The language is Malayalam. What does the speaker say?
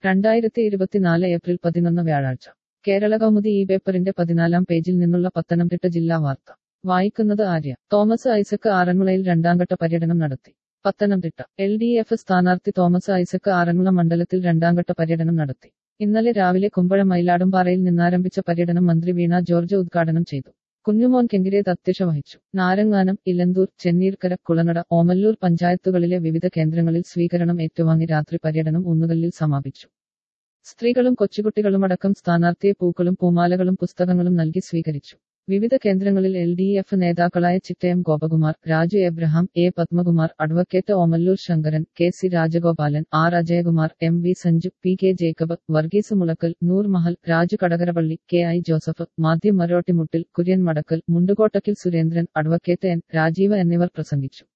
രണ്ടായിരത്തി ഇരുപത്തിനാല് ഏപ്രിൽ പതിനൊന്ന് വ്യാഴാഴ്ച കേരള കൗമുദി ഈ പേപ്പറിന്റെ പതിനാലാം പേജിൽ നിന്നുള്ള പത്തനംതിട്ട ജില്ലാ വാർത്ത വായിക്കുന്നത് ആര്യ തോമസ് ഐസക്ക് ആറന്മുളയിൽ രണ്ടാംഘട്ട പര്യടനം നടത്തി പത്തനംതിട്ട എൽ ഡി എഫ് സ്ഥാനാർത്ഥി തോമസ് ഐസക്ക് ആറന്മുള മണ്ഡലത്തിൽ രണ്ടാംഘട്ട പര്യടനം നടത്തി ഇന്നലെ രാവിലെ കുമ്പഴ മയിലാടുംപാറയിൽ നിന്നാരംഭിച്ച പര്യടനം മന്ത്രി വീണ ജോർജ് ഉദ്ഘാടനം ചെയ്തു കുഞ്ഞുമോൻ കെങ്കിരേത് അധ്യക്ഷ വഹിച്ചു നാരങ്ങാനം ഇലന്തൂർ ചെന്നീർക്കര കുളനട ഓമല്ലൂർ പഞ്ചായത്തുകളിലെ വിവിധ കേന്ദ്രങ്ങളിൽ സ്വീകരണം ഏറ്റുവാങ്ങി രാത്രി പര്യടനം ഊന്നുകല്ലിൽ സമാപിച്ചു സ്ത്രീകളും കൊച്ചുകുട്ടികളുമടക്കം സ്ഥാനാർത്ഥിയെ പൂക്കളും പൂമാലകളും പുസ്തകങ്ങളും നൽകി സ്വീകരിച്ചു വിവിധ കേന്ദ്രങ്ങളിൽ എൽ ഡി എഫ് നേതാക്കളായ Chittayam Gopakumar Raju Abraham A Padmakumar advocate Omallur Sankaran K C Rajagopalan R Ajayakumar M V Sanju P K Jacob Varghese Mulakkal Noor Mahal Raju Kadakarappally K I Joseph Mathew Marottimuttil Kurian Madakkal Mundukottakkil Surendran advocate N Rajeev എന്നിവർ പ്രസംഗിച്ചു